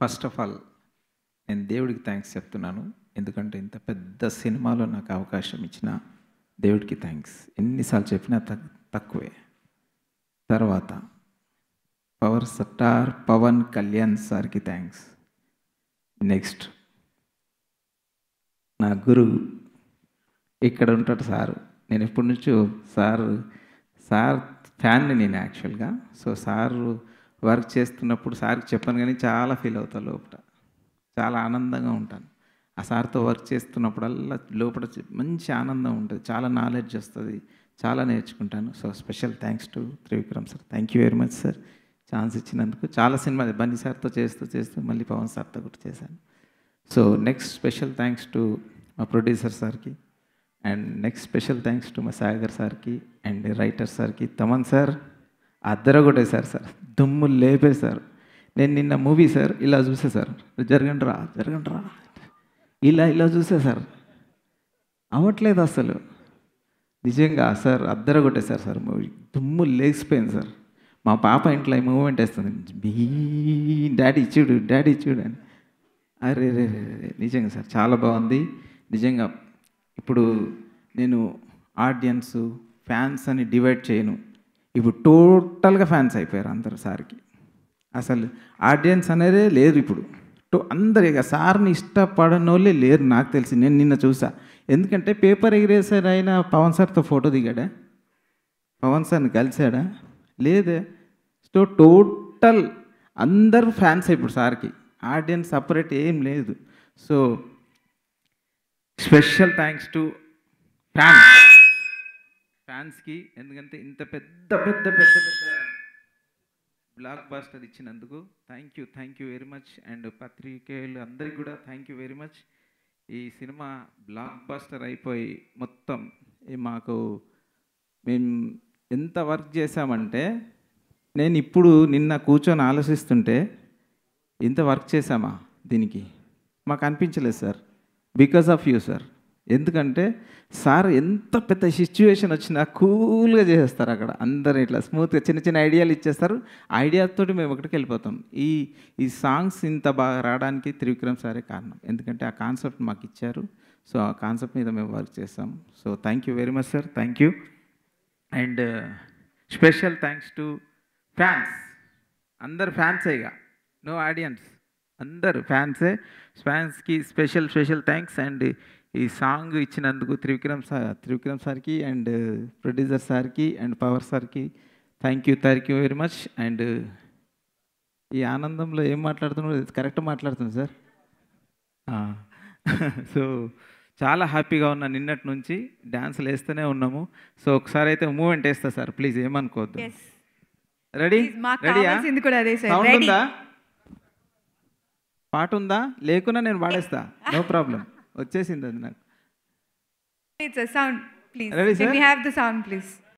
First of all నేను దేవుడికి thanks చెప్తున్నాను ఎందుకంటే ఇంత పెద్ద సినిమాలో నాకు అవకాశం ఇచ్చిన దేవుడికి థ్యాంక్స్ ఎన్నిసార్లు చెప్పినా తక్- తక్కువే తర్వాత పవర్ స్టార్ పవన్ కళ్యాణ్ సార్కి థ్యాంక్స్ నెక్స్ట్ నా గురువు ఇక్కడ ఉంటాడు సారు నేను ఎప్పటి నుంచో సార్ సార్ ఫ్యాన్ని నేను యాక్చువల్గా సో సారు వర్క్ చేస్తున్నప్పుడు సార్కి చెప్పాను కానీ చాలా ఫీల్ అవుతా లోపల చాలా ఆనందంగా ఉంటాను ఆ సార్తో వర్క్ చేస్తున్నప్పుడల్లా లోపల చి- మంచి ఆనందం ఉంటుంది చాలా నాలెడ్జ్ వస్తుంది చాలా నేర్చుకుంటాను so special thanks to Trivikram sir thank you very much sir chance ఇచ్చినందుకు చాలా సినిమా బన్నీ సార్తో చేస్తూ చేస్తూ మళ్ళీ పవన్ సార్తో కూడా చేశాను so next special thanks to మా ప్రొడ్యూసర్ సార్కి and next special thanks to మా సాగర్ సార్కి అండ్ రైటర్ సార్కి తమన్ సార్ అద్దరు కొట్టేశారు సార్ దుమ్ము లేపేశారు నేను నిన్న మూవీ సార్ ఇలా చూసే సార్ జరగండి రా జరగండి రా ఇలా ఇలా చూసే సార్ అవ్వట్లేదు అసలు నిజంగా సార్ అద్దరు కొట్టేశారు సార్ మూవీ దుమ్ము లేచిపోయింది సార్ మా పాప ఇంట్లో ఈ మూమెంట్ వేస్తుంది బీ డాడీ చూడు డాడీ చూడు అని అరే రే రే రే, నిజంగా సార్ చాలా బాగుంది నిజంగా ఇప్పుడు నేను ఆడియన్స్ ఫ్యాన్స్ అని డివైడ్ చేయను ఇప్పుడు టోటల్గా ఫ్యాన్స్ అయిపోయారు అందరు సార్కి అసలు ఆడియన్స్ అనేదే లేదు ఇప్పుడు టు అందరు ఇక సార్ని ఇష్టపడని వాళ్ళే లేరు నాకు తెలిసి నేను నిన్న చూసా ఎందుకంటే పేపర్ ఎగిరేసారు అయినా పవన్ సార్తో ఫోటో దిగాడా పవన్ సార్ని కలిసాడా లేదే సో టోటల్ అందరు ఫ్యాన్స్ ఇప్పుడు సార్కి ఆడియన్స్ సపరేట్ ఏం లేదు so special thanks to fans ఫ్యాన్స్కి ఎందుకంటే ఇంత పెద్ద పెద్ద పెద్ద పెద్ద బ్లాక్ బాస్టర్ ఇచ్చినందుకు thank you thank you very much and పత్రికేయులు అందరికీ కూడా థ్యాంక్ యూ వెరీ మచ్ ఈ సినిమా బ్లాక్ బాస్టర్ అయిపోయి మొత్తం ఈ మాకు మేము ఎంత వర్క్ చేశామంటే నేను ఇప్పుడు నిన్న కూర్చొని ఆలోచిస్తుంటే ఇంత వర్క్ చేశామా దీనికి మాకు అనిపించలేదు sir because of you sir ఎందుకంటే సార్ ఎంత పెద్ద సిచ్యువేషన్ వచ్చినా కూల్గా చేసేస్తారు అక్కడ అందరు ఇట్లా స్మూత్గా చిన్న చిన్న ఐడియాలు ఇచ్చేస్తారు ఐడియాతోటి మేము ఒకటికి వెళ్ళిపోతాం ఈ ఈ సాంగ్స్ ఇంత బాగా రావడానికి త్రివిక్రమ్ సారే కారణం ఎందుకంటే ఆ కాన్సెప్ట్ మాకు ఇచ్చారు సో ఆ కాన్సెప్ట్ మీద మేము వర్క్ చేస్తాం so thank you very much sir thank you and special thanks to fans అందరు ఫ్యాన్సే ఇక నో ఆడియన్స్ అందరు ఫ్యాన్సే ఫ్యాన్స్కి స్పెషల్ స్పెషల్ థ్యాంక్స్ అండ్ ఈ సాంగ్ ఇచ్చినందుకు త్రివిక్రమ్ సార్ త్రివిక్రమ్ సార్కి అండ్ ప్రొడ్యూసర్ సార్కి అండ్ పవర్ సార్కి thank you thank you very much and ఈ ఆనందంలో ఏం మాట్లాడుతున్నారో కరెక్ట్ మాట్లాడుతుంది సార్ సో చాలా హ్యాపీగా ఉన్నా నిన్నటి నుంచి డ్యాన్సులు వేస్తూనే ఉన్నాము సో ఒకసారి అయితే మూమెంట్ వేస్తా సార్ ప్లీజ్ ఏమనుకోవద్దు Yes. రెడీ Please, మాకు రెడీయా కావాల్సింది కూడా అదే సార్. Sound Ready. ఉందా పాట ఉందా లేకున్నా నేను పాడేస్తా నో ప్రాబ్లం వచ్చేసింది అది నాకు It's a sound, please. Ready, Can sir? we have the sound, please?